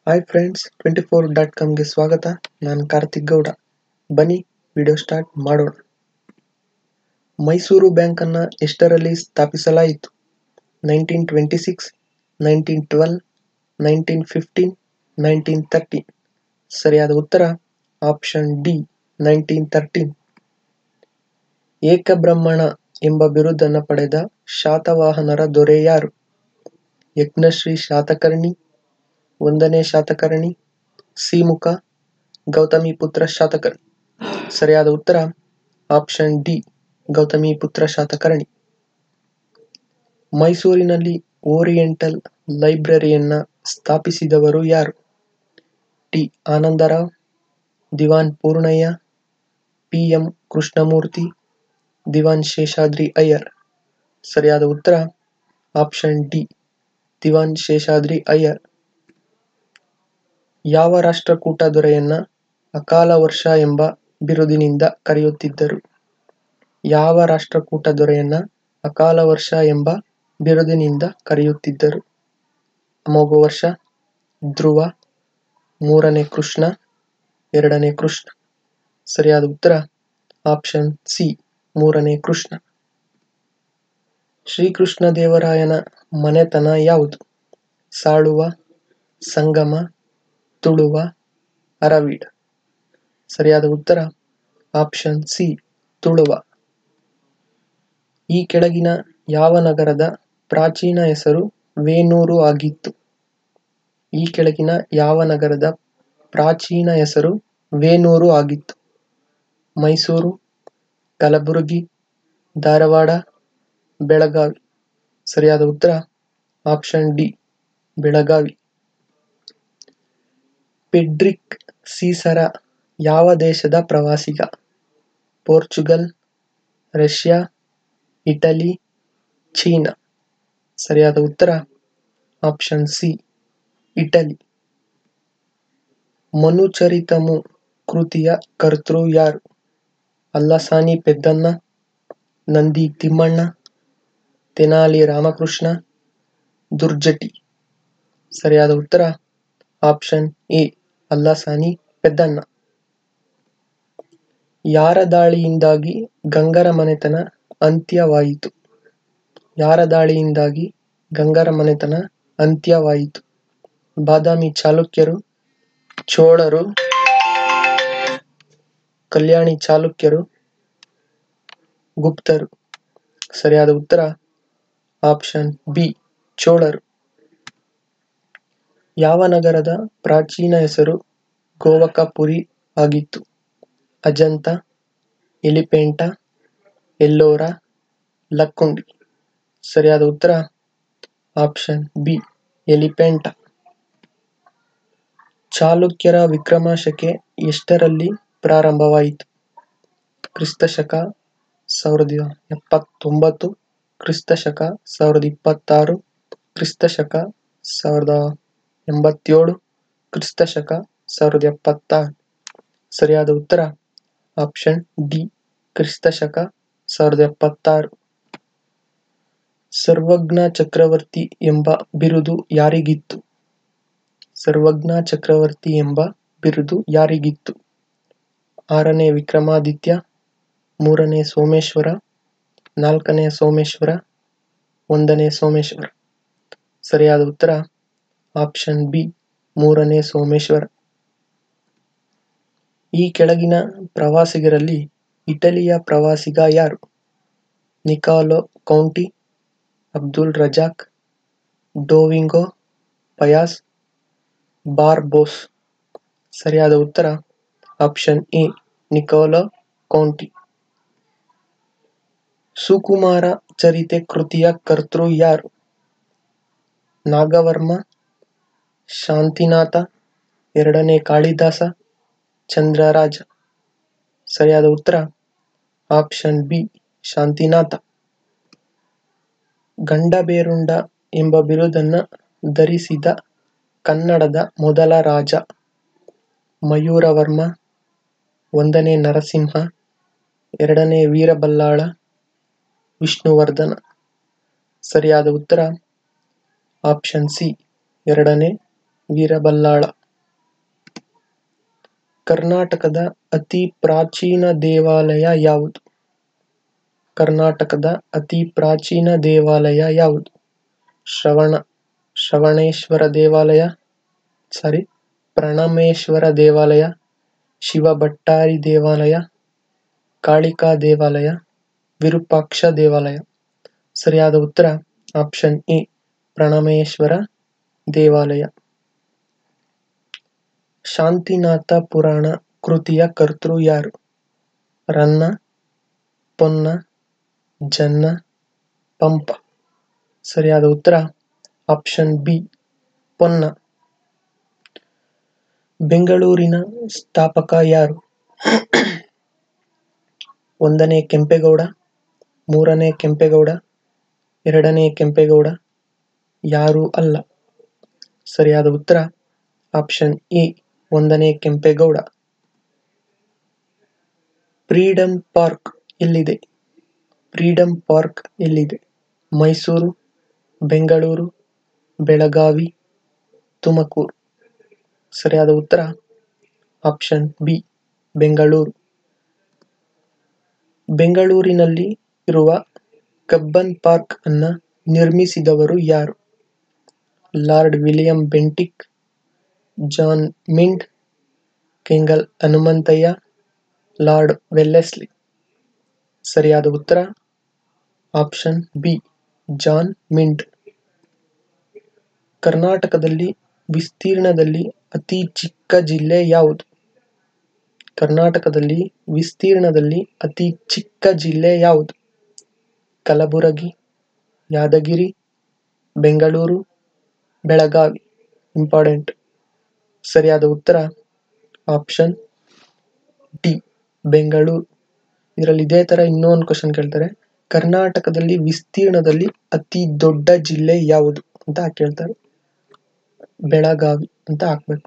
hi friends twenty four dot ಕಾಮ್ಗೆ ಸ್ವಾಗತ ನಾನು ಕಾರ್ತಿಕ್ ಗೌಡ ಬನ್ನಿ ವಿಡಿಯೋ ಸ್ಟಾರ್ಟ್ ಮಾಡೋಣ ಮೈಸೂರು ಬ್ಯಾಂಕನ್ನು ಎಷ್ಟರಲ್ಲಿ ಸ್ಥಾಪಿಸಲಾಯಿತು nineteen twenty six nineteen twelve nineteen fifteen nineteen thirteen ಸರಿಯಾದ ಉತ್ತರ ಆಪ್ಷನ್ ಡಿ ನೈನ್ಟೀನ್ ತರ್ಟೀನ್ ಏಕಬ್ರಹ್ಮಣ ಎಂಬ ಬಿರುದನ್ನು ಪಡೆದ ಶಾತವಾಹನರ ದೊರೆ ಯಾರು ಯಜ್ಞಶ್ರೀ ಶಾತಕರ್ಣಿ ಒಂದನೇ ಶಾತಕರ್ಣಿ ಸಿಮುಖ ಗೌತಮಿ ಪುತ್ರ ಶಾತಕರ್ಣಿ ಸರಿಯಾದ ಉತ್ತರ ಆಪ್ಷನ್ ಡಿ ಗೌತಮಿ ಪುತ್ರ ಶಾತಕರ್ಣಿ ಮೈಸೂರಿನಲ್ಲಿ ಓರಿಯೆಂಟಲ್ ಲೈಬ್ರರಿಯನ್ನ ಸ್ಥಾಪಿಸಿದವರು ಯಾರು T Anandarao Diwan Purnaiah P M Krishnamurthy Diwan Seshadri Iyer ಸರಿಯಾದ ಉತ್ತರ ಆಪ್ಷನ್ ಡಿ ದಿವಾನ್ ಶೇಷಾದ್ರಿ ಅಯ್ಯರ್ ಯಾವ ರಾಷ್ಟ್ರಕೂಟ ದೊರೆಯನ್ನ ಅಕಾಲ ವರ್ಷ ಎಂಬ ಬಿರುದಿನಿಂದ ಕರೆಯುತ್ತಿದ್ದರು ಯಾವ ರಾಷ್ಟ್ರಕೂಟ ದೊರೆಯನ್ನ ಅಕಾಲ ವರ್ಷ ಎಂಬ ಬಿರುದಿನಿಂದ ಕರೆಯುತ್ತಿದ್ದರು ಅಮೋಘ ವರ್ಷ ಧ್ರುವ ಮೂರನೇ ಕೃಷ್ಣ ಎರಡನೇ ಕೃಷ್ಣ ಸರಿಯಾದ ಉತ್ತರ ಆಪ್ಷನ್ ಸಿ ಮೂರನೇ ಕೃಷ್ಣ ಶ್ರೀಕೃಷ್ಣ ದೇವರಾಯನ ಮನೆತನ ಯಾವುದು ಸಾಳುವ ಸಂಗಮ ತುಳುವ ಅರವೀಡ್ ಸರಿಯಾದ ಉತ್ತರ ಆಪ್ಷನ್ ಸಿ ತುಳುವ ಈ ಕೆಳಗಿನ ಯಾವ ನಗರದ ಪ್ರಾಚೀನ ಹೆಸರು ವೇಣೂರು ಆಗಿತ್ತು ಈ ಕೆಳಗಿನ ಯಾವ ನಗರದ ಪ್ರಾಚೀನ ಹೆಸರು ವೇಣೂರು ಆಗಿತ್ತು ಮೈಸೂರು ಕಲಬುರಗಿ ಧಾರವಾಡ ಬೆಳಗಾವಿ ಸರಿಯಾದ ಉತ್ತರ ಆಪ್ಷನ್ ಡಿ ಬೆಳಗಾವಿ ಪೆಡ್ರಿಕ್ ಸೀಸರ ಯಾವ ದೇಶದ ಪ್ರವಾಸಿಗ ಪೋರ್ಚುಗಲ್ ರಷ್ಯಾ ಇಟಲಿ ಚೀನಾ ಸರಿಯಾದ ಉತ್ತರ ಆಪ್ಷನ್ ಸಿ ಇಟಲಿ ಮನುಚರಿತಮು ಕೃತಿಯ ಕರ್ತೃ ಯಾರು ಅಲ್ಲಸಾನಿ ಪೆದ್ದಣ್ಣ ನಂದಿ ತಿಮ್ಮಣ್ಣ ತೆನಾಲಿ ರಾಮಕೃಷ್ಣ ದುರ್ಜಟಿ ಸರಿಯಾದ ಉತ್ತರ ಆಪ್ಷನ್ ಎ ಅಲ್ಲಸಾನಿ ಪೆದ್ದಣ್ಣ ಯಾರ ದಾಳಿಯಿಂದಾಗಿ ಗಂಗರ ಮನೆತನ ಅಂತ್ಯವಾಯಿತು ಯಾರ ದಾಳಿಯಿಂದಾಗಿ ಗಂಗರ ಮನೆತನ ಅಂತ್ಯವಾಯಿತು ಬಾದಾಮಿ ಚಾಲುಕ್ಯರು ಚೋಳರು ಕಲ್ಯಾಣಿ ಚಾಲುಕ್ಯರು ಗುಪ್ತರು ಸರಿಯಾದ ಉತ್ತರ ಆಪ್ಷನ್ ಬಿ ಚೋಳರು ಯಾವ ನಗರದ ಪ್ರಾಚೀನ ಹೆಸರು ಗೋವಕಪುರಿ ಆಗಿತ್ತು ಅಜಂತ ಎಲಿಪೆಂಟ ಎಲ್ಲೋರ ಲಕ್ಕುಂಡಿ ಸರಿಯಾದ ಉತ್ತರ ಆಪ್ಷನ್ ಬಿ ಎಲಿಪೆಂಟ ಚಾಲುಕ್ಯರ ವಿಕ್ರಮಶಕೆ ಎಷ್ಟರಲ್ಲಿ ಪ್ರಾರಂಭವಾಯಿತು ಕ್ರಿಸ್ತಶಕ ಸಾವಿರದ ಎಪ್ಪತ್ತೊಂಬತ್ತು ಕ್ರಿಸ್ತಶಕ ಸಾವಿರದ ಇಪ್ಪತ್ತಾರು ಕ್ರಿಸ್ತಶಕ ಸಾವಿರದ ಎಂಬತ್ತೇಳು ಕ್ರಿಸ್ತಶಕ ಸಾವಿರದ ಎಪ್ಪತ್ತಾರು ಸರಿಯಾದ ಉತ್ತರ ಆಪ್ಷನ್ ಡಿ ಕ್ರಿಸ್ತಶಕ ಸಾವಿರದ ಎಪ್ಪತ್ತಾರು ಸರ್ವಜ್ಞ ಚಕ್ರವರ್ತಿ ಎಂಬ ಬಿರುದು ಯಾರಿಗಿತ್ತು ಸರ್ವಜ್ಞ ಚಕ್ರವರ್ತಿ ಎಂಬ ಬಿರುದು ಯಾರಿಗಿತ್ತು ಆರನೇ ವಿಕ್ರಮಾದಿತ್ಯ ಮೂರನೇ ಸೋಮೇಶ್ವರ ನಾಲ್ಕನೇ ಸೋಮೇಶ್ವರ ಒಂದನೇ ಸೋಮೇಶ್ವರ ಸರಿಯಾದ ಉತ್ತರ ಆಪ್ಷನ್ ಬಿ ಮೂರನೇ ಸೋಮೇಶ್ವರ ಈ ಕೆಳಗಿನ ಪ್ರವಾಸಿಗರಲ್ಲಿ ಇಟಲಿಯ ಪ್ರವಾಸಿಗ ಯಾರು Nicolo Conti Abdul Razzaq Domingo Paes Barbosa ಸರಿಯಾದ ಉತ್ತರ option A Nicolo Conti Sukumara Charite ಕೃತಿಯ ಕರ್ತೃ ಯಾರು ನಾಗವರ್ಮ ಶಾಂತಿನಾಥ ಎರಡನೇ ಕಾಳಿದಾಸ ಚಂದ್ರರಾಜ ಸರಿಯಾದ ಉತ್ತರ ಆಪ್ಷನ್ ಬಿ ಶಾಂತಿನಾಥ ಗಂಡಬೇರುಂಡ ಎಂಬ ಬಿರುದನ್ನು ಧರಿಸಿದ ಕನ್ನಡದ ಮೊದಲ ರಾಜ ಮಯೂರವರ್ಮ ಒಂದನೇ ನರಸಿಂಹ ಎರಡನೇ ವೀರಬಲ್ಲಾಳ ವಿಷ್ಣುವರ್ಧನ ಸರಿಯಾದ ಉತ್ತರ ಆಪ್ಷನ್ ಸಿ ಎರಡನೇ ವೀರಬಲ್ಲಾಳ ಕರ್ನಾಟಕದ ಅತಿ ಪ್ರಾಚೀನ ದೇವಾಲಯ ಯಾವುದು ಕರ್ನಾಟಕದ ಅತಿ ಪ್ರಾಚೀನ ದೇವಾಲಯ ಯಾವುದು ಶ್ರವಣ ಶ್ರವಣೇಶ್ವರ ದೇವಾಲಯ ಸಾರಿ ಪ್ರಣಮೇಶ್ವರ ದೇವಾಲಯ ಶಿವಭಟ್ಟಾರಿ ದೇವಾಲಯ ಕಾಳಿಕಾ ದೇವಾಲಯ ವಿರೂಪಾಕ್ಷ ದೇವಾಲಯ ಸರಿಯಾದ ಉತ್ತರ ಆಪ್ಷನ್ ಎ ಪ್ರಣಮೇಶ್ವರ ದೇವಾಲಯ ಶಾಂತಿನಾಥ ಪುರಾಣ ಕೃತಿಯ ಕರ್ತೃ ಯಾರು ರನ್ನ ಪೊನ್ನ ಜನ್ನ ಪಂಪ ಸರಿಯಾದ ಉತ್ತರ ಆಪ್ಷನ್ ಬಿ ಪೊನ್ನ ಬೆಂಗಳೂರಿನ ಸ್ಥಾಪಕ ಯಾರು ಒಂದನೇ ಕೆಂಪೇಗೌಡ ಮೂರನೇ ಕೆಂಪೇಗೌಡ ಎರಡನೇ ಕೆಂಪೇಗೌಡ ಯಾರೂ ಅಲ್ಲ ಸರಿಯಾದ ಉತ್ತರ ಆಪ್ಷನ್ ಎ ಒಂದನೇ ಕೆಂಪೇಗೌಡ ಫ್ರೀಡಂ ಪಾರ್ಕ್ ಎಲ್ಲಿದೆ ಫ್ರೀಡಂ ಪಾರ್ಕ್ ಎಲ್ಲಿದೆ ಮೈಸೂರು ಬೆಂಗಳೂರು ಬೆಳಗಾವಿ ತುಮಕೂರು ಸರಿಯಾದ ಉತ್ತರ ಆಪ್ಷನ್ ಬಿ ಬೆಂಗಳೂರು ಬೆಂಗಳೂರಿನಲ್ಲಿ ಇರುವ ಕಬ್ಬನ್ ಪಾರ್ಕ್ ಅನ್ನ ನಿರ್ಮಿಸಿದವರು ಯಾರು Lord William Bentinck John Mint Kengal Hanumanthaiah Lord Wellesley ಸರಿಯಾದ ಉತ್ತರ ಆಪ್ಷನ್ ಬಿ ಜಾನ್ ಮಿಂಟ್ ಕರ್ನಾಟಕದಲ್ಲಿ ವಿಸ್ತೀರ್ಣದಲ್ಲಿ ಅತಿ ಚಿಕ್ಕ ಜಿಲ್ಲೆ ಯಾವುದು ಕರ್ನಾಟಕದಲ್ಲಿ ವಿಸ್ತೀರ್ಣದಲ್ಲಿ ಅತಿ ಚಿಕ್ಕ ಜಿಲ್ಲೆ ಯಾವುದು ಕಲಬುರಗಿ ಯಾದಗಿರಿ ಬೆಂಗಳೂರು ಬೆಳಗಾವಿ ಇಂಪಾರ್ಟೆಂಟ್ ಸರಿಯಾದ ಉತ್ತರ ಆಪ್ಷನ್ ಡಿ ಬೆಂಗಳೂರು ಇದರಲ್ಲಿ ಇದೇ ಥರ ಇನ್ನೂ ಒಂದು ಕ್ವಶನ್ ಕೇಳ್ತಾರೆ ಕರ್ನಾಟಕದಲ್ಲಿ ವಿಸ್ತೀರ್ಣದಲ್ಲಿ ಅತಿ ದೊಡ್ಡ ಜಿಲ್ಲೆ ಯಾವುದು ಅಂತ ಕೇಳ್ತಾರೆ ಬೆಳಗಾವಿ ಅಂತ ಹಾಕ್ಬೇಕು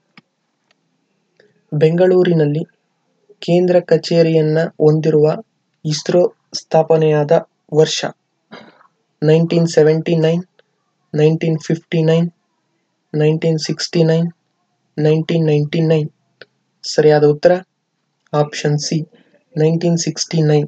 ಬೆಂಗಳೂರಿನಲ್ಲಿ ಕೇಂದ್ರ ಕಚೇರಿಯನ್ನ ಹೊಂದಿರುವ ಇಸ್ರೋ ಸ್ಥಾಪನೆಯಾದ ವರ್ಷ nineteen seventy nine nineteen fifty nine nineteen sixty nine nineteen ninety nine ಸರಿಯಾದ ಉತ್ತರ option C nineteen sixty nine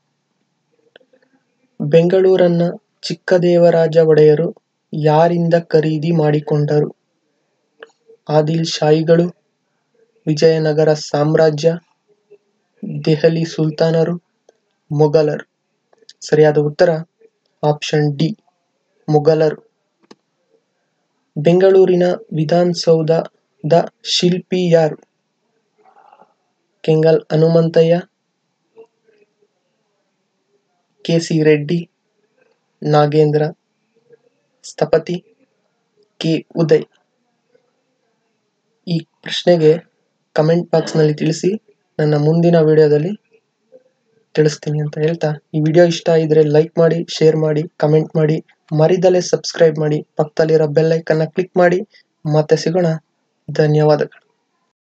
ಬೆಂಗಳೂರನ್ನ ಚಿಕ್ಕದೇವರಾಜ ಒಡೆಯರು ಯಾರಿಂದ ಖರೀದಿ ಮಾಡಿಕೊಂಡರು ಆದಿಲ್ ಶಾಹಿಗಳು ವಿಜಯನಗರ ಸಾಮ್ರಾಜ್ಯ ದೆಹಲಿ ಸುಲ್ತಾನರು ಮೊಘಲರು ಸರಿಯಾದ ಉತ್ತರ ಆಪ್ಷನ್ ಡಿ ಮೊಘಲರು ಬೆಂಗಳೂರಿನ ವಿಧಾನಸೌಧದ ಶಿಲ್ಪಿ ಯಾರು Kengal Hanumanthaiah K C Reddy Nagendra Sthapati K Uday ಈ ಪ್ರಶ್ನೆಗೆ ಕಮೆಂಟ್ ಬಾಕ್ಸ್ನಲ್ಲಿ ತಿಳಿಸಿ ನನ್ನ ಮುಂದಿನ ವಿಡಿಯೋದಲ್ಲಿ ತಿಳಿಸ್ತೀನಿ ಅಂತ ಹೇಳ್ತಾ ಈ ವಿಡಿಯೋ ಇಷ್ಟ ಇದ್ರೆ ಲೈಕ್ ಮಾಡಿ ಶೇರ್ ಮಾಡಿ ಕಮೆಂಟ್ ಮಾಡಿ ಮರಿದಲ್ಲೇ ಸಬ್ಸ್ಕ್ರೈಬ್ ಮಾಡಿ ಪಕ್ಕದಲ್ಲಿರೋ ಬೆಲ್ ಐಕನ್ನ ಕ್ಲಿಕ್ ಮಾಡಿ ಮತ್ತೆ ಸಿಗೋಣ ಧನ್ಯವಾದಗಳು